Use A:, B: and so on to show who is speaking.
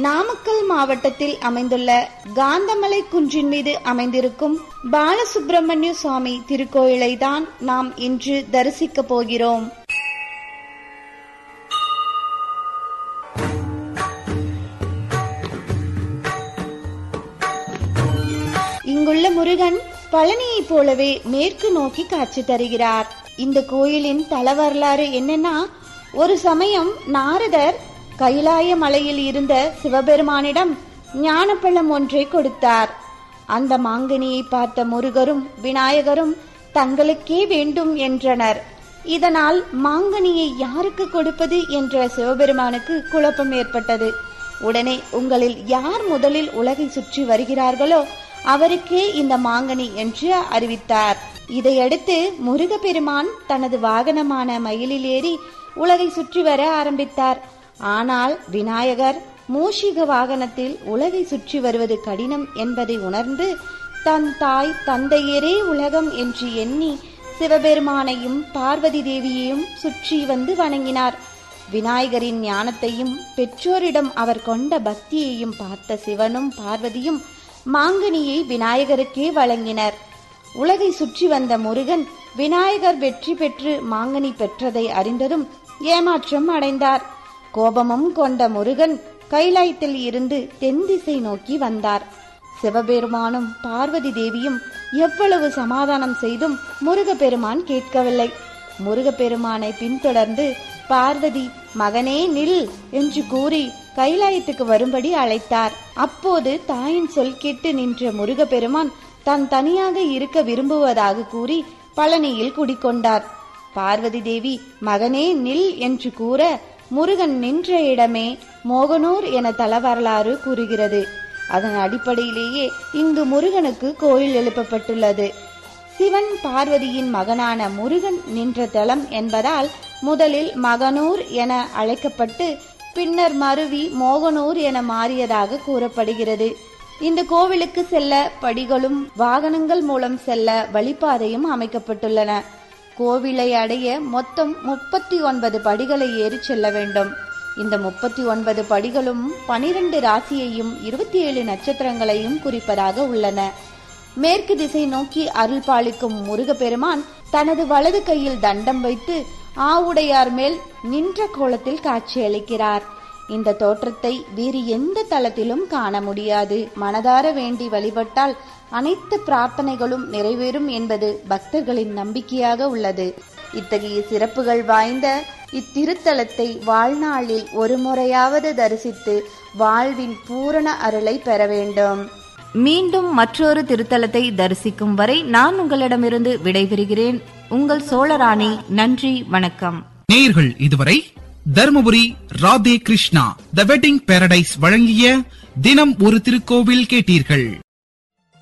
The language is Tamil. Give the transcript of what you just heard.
A: நாமக்கல் மாவட்டத்தில் அமைந்துள்ள காந்தமலை குன்றின் மீது அமைந்திருக்கும் பாலசுப்பிரமணிய சுவாமி திருக்கோயிலை தான் நாம் இன்று தரிசிக்க போகிறோம் இங்குள்ள முருகன் பழனியைப் போலவே மேற்கு நோக்கி காட்சி தருகிறார் இந்த கோயிலின் தல வரலாறு என்னன்னா ஒரு சமயம் நாரதர் கைலாய மலையில் இருந்த சிவபெருமானிடம் ஞானப்பழம் ஒன்றை கொடுத்தார் அந்த மாங்கனியை பார்த்த முருகரும் விநாயகரும் தங்களுக்கே வேண்டும் என்றனர் இதனால் மாங்கனியை யாருக்கு கொடுப்பது என்ற சிவபெருமானுக்கு குழப்பம் ஏற்பட்டது உடனே உங்களில் யார் முதலில் உலகை சுற்றி வருகிறார்களோ அவருக்கே இந்த மாங்கனி என்று அறிவித்தார் இதையடுத்து முருகப்பெருமான் தனது வாகனமான மயிலில் ஏறி உலகை சுற்றி வர ஆரம்பித்தார் ஆனால் விநாயகர் மூஷிக வாகனத்தில் உலகை சுற்றி வருவது கடினம் என்பதை உணர்ந்து தன் தாய் தந்தையரே உலகம் என்று எண்ணி சிவபெருமானையும் பார்வதி தேவியையும் சுற்றி வந்து வணங்கினார் விநாயகரின் ஞானத்தையும் பெற்றோரிடம் அவர் கொண்ட பக்தியையும் பார்த்த சிவனும் பார்வதியும் மாங்கனியை விநாயகருக்கே வழங்கினர் உலகை சுற்றி வந்த முருகன் விநாயகர் வெற்றி பெற்று மாங்கனி பெற்றதை அறிந்ததும் ஏமாற்றம் அடைந்தார் கோபமும் கொண்ட முருகன் கைலாயத்தில் இருந்து தென் திசை நோக்கி வந்தார் சிவபெருமானும் பார்வதி தேவியும் எவ்வளவு சமாதானம் செய்தும் முருகப்பெருமான் கேட்கவில்லை முருகப்பெருமானை பின்தொடர்ந்து பார்வதி மகனே நில் என்று கூறி கைலாயத்துக்கு வரும்படி அழைத்தார் அப்போது தாயின் சொல் கேட்டு நின்ற முருகப்பெருமான் தான் தனியாக இருக்க விரும்புவதாக கூறி பழனியில் குடிக்கொண்டார் பார்வதி தேவி மகனே நில் என்று கூற முருகன் நின்ற இடமே மோகனூர் என தல வரலாறு கூறுகிறது அதன் அடிப்படையிலேயே இங்கு முருகனுக்கு கோயில் எழுப்பப்பட்டுள்ளது சிவன் பார்வதியின் மகனான முருகன் நின்ற தலம் என்பதால் முதலில் மகனூர் என அழைக்கப்பட்டு பின்னர் மருவி மோகனூர் என மாறியதாக கூறப்படுகிறது இந்த கோவிலுக்கு செல்ல படிகளும் வாகனங்கள் மூலம் செல்ல வழிபாதையும் அமைக்கப்பட்டுள்ளன கோவிலை அடைய மொத்தம் முப்பத்தி ஒன்பது படிகளை ஏறி செல்ல வேண்டும் இந்த முப்பத்தி ஒன்பது படிகளும் பனிரெண்டு ராசியையும் இருபத்தி ஏழு நட்சத்திரங்களையும் குறிப்பதாக உள்ளன மேற்கு திசை நோக்கி அருள் பாலிக்கும் முருகப்பெருமான் தனது வலது கையில் தண்டம் வைத்து ஆவுடையார் மேல் நின்ற கோலத்தில் காட்சியளிக்கிறார் இந்த தோற்றத்தை வேறு எந்த தளத்திலும் காண முடியாது மனதார வேண்டி வழிபட்டால் அனைத்து பிரார்த்தனைகளும் நிறைவேறும் என்பது பக்தர்களின் நம்பிக்கையாக உள்ளது இத்தகைய சிறப்புகள் வாய்ந்த இத்திருத்தலத்தை வாழ்நாளில் ஒரு முறையாவது தரிசித்து வாழ்வின் பூரண அருளை பெற வேண்டும்
B: மீண்டும் மற்றொரு திருத்தலத்தை தரிசிக்கும் வரை நான் உங்களிடமிருந்து விடைபெறுகிறேன் உங்கள் சோழராணி நன்றி வணக்கம்
C: நேயர்கள் இதுவரை Dharmapuri Radhe Krishna the wedding paradise வழங்கிய தினம் ஒரு திருக்கோவில் கேட்டீர்கள்